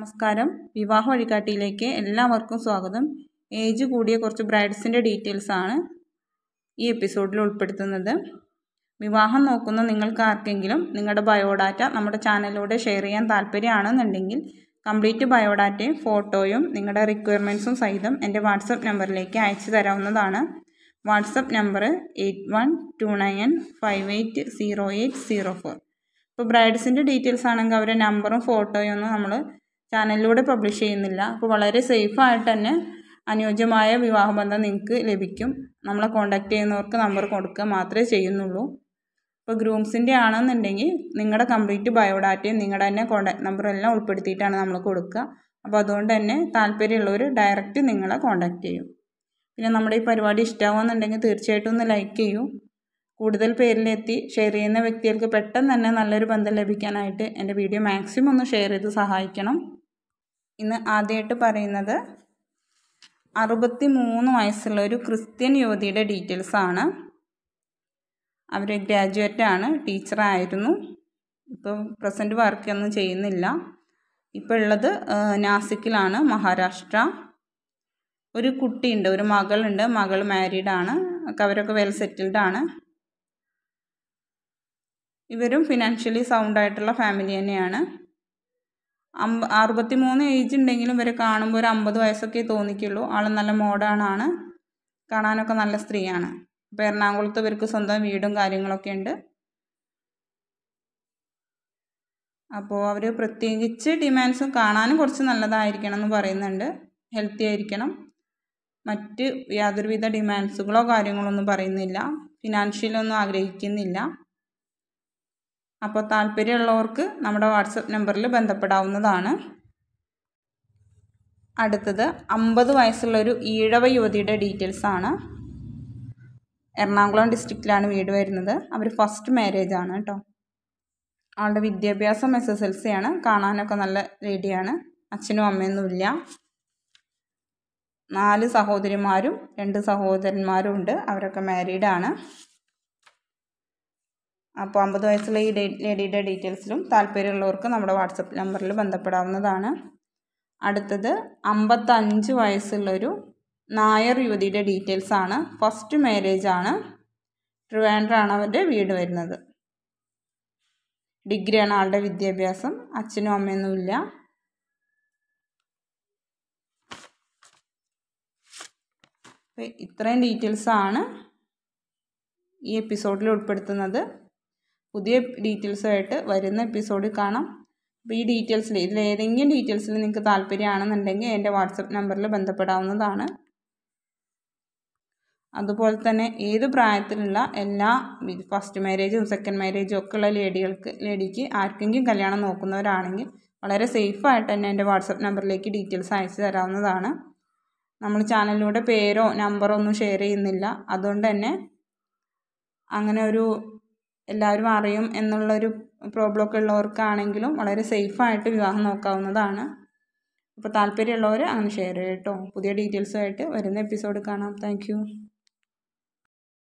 നമസ്കാരം വിവാഹ വഴികാട്ടിയിലേക്ക് എല്ലാവർക്കും സ്വാഗതം ഏജ് കൂടിയ കുറച്ച് ബ്രൈഡ്സിൻ്റെ ഡീറ്റെയിൽസ് ആണ് ഈ എപ്പിസോഡിൽ ഉൾപ്പെടുത്തുന്നത് വിവാഹം നോക്കുന്ന നിങ്ങൾക്ക് ആർക്കെങ്കിലും നിങ്ങളുടെ ബയോഡാറ്റ നമ്മുടെ ചാനലിലൂടെ ഷെയർ ചെയ്യാൻ താല്പര്യമാണെന്നുണ്ടെങ്കിൽ കംപ്ലീറ്റ് ബയോഡാറ്റയും ഫോട്ടോയും നിങ്ങളുടെ റിക്വയർമെൻറ്റ്സും സഹിതം എൻ്റെ വാട്സപ്പ് നമ്പറിലേക്ക് അയച്ചു തരാവുന്നതാണ് WhatsApp number eight one two nine five eight zero eight zero four ഇപ്പോൾ ബ്രൈഡ്സിൻ്റെ ഡീറ്റെയിൽസ് ആണെങ്കിൽ അവരുടെ നമ്പറും ഫോട്ടോയും ഒന്നും നമ്മൾ ചാനലിലൂടെ പബ്ലിഷ് ചെയ്യുന്നില്ല അപ്പോൾ വളരെ സേഫായിട്ട് തന്നെ അനുയോജ്യമായ വിവാഹബന്ധം നിങ്ങൾക്ക് ലഭിക്കും നമ്മളെ കോൺടാക്റ്റ് ചെയ്യുന്നവർക്ക് നമ്പർ കൊടുക്കുക മാത്രമേ ചെയ്യുന്നുള്ളൂ ഇപ്പോൾ ഗ്രൂംസിൻ്റെ ആണെന്നുണ്ടെങ്കിൽ നിങ്ങളുടെ കംപ്ലീറ്റ് ബയോഡാറ്റയും നിങ്ങളുടെ തന്നെ കോൺടാക്ട് നമ്പറും എല്ലാം ഉൾപ്പെടുത്തിയിട്ടാണ് നമ്മൾ കൊടുക്കുക അപ്പോൾ അതുകൊണ്ട് തന്നെ താല്പര്യമുള്ളവർ ഡയറക്റ്റ് നിങ്ങളെ കോൺടാക്റ്റ് ചെയ്യും പിന്നെ നമ്മുടെ ഈ പരിപാടി ഇഷ്ടമാകുമെന്നുണ്ടെങ്കിൽ തീർച്ചയായിട്ടും ഒന്ന് ലൈക്ക് ചെയ്യൂ കൂടുതൽ പേരിലെത്തി ഷെയർ ചെയ്യുന്ന വ്യക്തികൾക്ക് പെട്ടെന്ന് തന്നെ നല്ലൊരു ബന്ധം ലഭിക്കാനായിട്ട് എൻ്റെ വീഡിയോ മാക്സിമം ഒന്ന് ഷെയർ ചെയ്ത് സഹായിക്കണം ഇന്ന് ആദ്യമായിട്ട് പറയുന്നത് അറുപത്തി മൂന്ന് വയസ്സുള്ള ഒരു ക്രിസ്ത്യൻ യുവതിയുടെ ഡീറ്റെയിൽസ് ആണ് അവർ ഗ്രാജുവേറ്റ് ആണ് ടീച്ചറായിരുന്നു ഇപ്പോൾ പ്രസൻറ്റ് വർക്കൊന്നും ചെയ്യുന്നില്ല ഇപ്പോൾ ഉള്ളത് നാസിക്കിലാണ് മഹാരാഷ്ട്ര ഒരു കുട്ടിയുണ്ട് ഒരു മകളുണ്ട് മകൾ മാരീഡ് ആണ് ഒക്കെ അവരൊക്കെ വെൽ സെറ്റിൽഡ് ആണ് ഇവരും ഫിനാൻഷ്യലി സൗണ്ട് ആയിട്ടുള്ള ഫാമിലി തന്നെയാണ് അമ്പ അറുപത്തി മൂന്ന് ഏജ് ഉണ്ടെങ്കിലും ഇവരെ കാണുമ്പോൾ ഒരു അമ്പത് വയസ്സൊക്കെ തോന്നിക്കുള്ളൂ ആൾ നല്ല മോഡേൺ ആണ് കാണാനൊക്കെ നല്ല സ്ത്രീയാണ് ഇപ്പോൾ എറണാകുളത്ത് ഇവർക്ക് സ്വന്തം വീടും കാര്യങ്ങളൊക്കെ ഉണ്ട് അപ്പോൾ അവർ പ്രത്യേകിച്ച് ഡിമാൻഡ്സും കാണാനും കുറച്ച് നല്ലതായിരിക്കണം എന്ന് പറയുന്നുണ്ട് ഹെൽത്തി ആയിരിക്കണം മറ്റ് യാതൊരുവിധ ഡിമാൻഡ്സുകളോ കാര്യങ്ങളോ ഒന്നും പറയുന്നില്ല ഫിനാൻഷ്യലൊന്നും ആഗ്രഹിക്കുന്നില്ല അപ്പോൾ താല്പര്യമുള്ളവർക്ക് നമ്മുടെ വാട്സപ്പ് നമ്പറിൽ ബന്ധപ്പെടാവുന്നതാണ് അടുത്തത് അമ്പത് വയസ്സുള്ള ഒരു ഈഴവ യുവതിയുടെ ഡീറ്റെയിൽസ് ആണ് എറണാകുളം ഡിസ്ട്രിക്റ്റിലാണ് വീട് വരുന്നത് അവർ ഫസ്റ്റ് മാരേജ് ആണ് കേട്ടോ ആളുടെ വിദ്യാഭ്യാസം എസ് എസ് എൽ സി ആണ് കാണാനൊക്കെ നല്ല ലേഡിയാണ് അച്ഛനും അമ്മയൊന്നുമില്ല നാല് സഹോദരിമാരും രണ്ട് സഹോദരന്മാരും ഉണ്ട് അവരൊക്കെ മാരീഡ് ആണ് അപ്പോൾ അമ്പത് വയസ്സുള്ള ഈ ലേഡിയുടെ ഡീറ്റെയിൽസിലും താല്പര്യമുള്ളവർക്ക് നമ്മുടെ വാട്സപ്പ് നമ്പറിൽ ബന്ധപ്പെടാവുന്നതാണ് അടുത്തത് അമ്പത്തഞ്ച് വയസ്സുള്ളൊരു നായർ യുവതിയുടെ ഡീറ്റെയിൽസ് ആണ് ഫസ്റ്റ് മാരേജ് ആണ് ട്രിവാൻഡ്രാണ് അവരുടെ വീട് വരുന്നത് ഡിഗ്രിയാണ് ആളുടെ വിദ്യാഭ്യാസം അച്ഛനും അമ്മയൊന്നുമില്ല ഇത്രയും ഡീറ്റെയിൽസ് ആണ് ഈ എപ്പിസോഡിൽ ഉൾപ്പെടുത്തുന്നത് പുതിയ ഡീറ്റെയിൽസുമായിട്ട് വരുന്ന എപ്പിസോഡിൽ കാണാം അപ്പോൾ ഈ ഡീറ്റെയിൽസിൽ ഇതിൽ ഏതെങ്കിലും ഡീറ്റെയിൽസിൽ നിങ്ങൾക്ക് താല്പര്യമാണെന്നുണ്ടെങ്കിൽ എൻ്റെ വാട്സപ്പ് നമ്പറിൽ ബന്ധപ്പെടാവുന്നതാണ് അതുപോലെ തന്നെ ഏത് പ്രായത്തിലുള്ള എല്ലാ ഫസ്റ്റ് മാരേജും സെക്കൻഡ് മാരേജും ഒക്കെ ഉള്ള ലേഡികൾക്ക് ലേഡിക്ക് ആർക്കെങ്കിലും കല്യാണം നോക്കുന്നവരാണെങ്കിൽ വളരെ സേഫായിട്ട് തന്നെ എൻ്റെ വാട്സപ്പ് നമ്പറിലേക്ക് ഡീറ്റെയിൽസ് അയച്ചു തരാവുന്നതാണ് നമ്മൾ ചാനലിലൂടെ പേരോ നമ്പറോ ഒന്നും ഷെയർ ചെയ്യുന്നില്ല അതുകൊണ്ട് തന്നെ അങ്ങനെ ഒരു എല്ലാവരും അറിയും എന്നുള്ളൊരു പ്രോബ്ലമൊക്കെ ഉള്ളവർക്കാണെങ്കിലും വളരെ സേഫായിട്ട് വിവാഹം നോക്കാവുന്നതാണ് അപ്പോൾ താല്പര്യമുള്ളവർ അങ്ങനെ ഷെയർ ചെയ്യും കേട്ടോ പുതിയ ഡീറ്റെയിൽസുമായിട്ട് വരുന്ന എപ്പിസോഡ് കാണാം താങ്ക്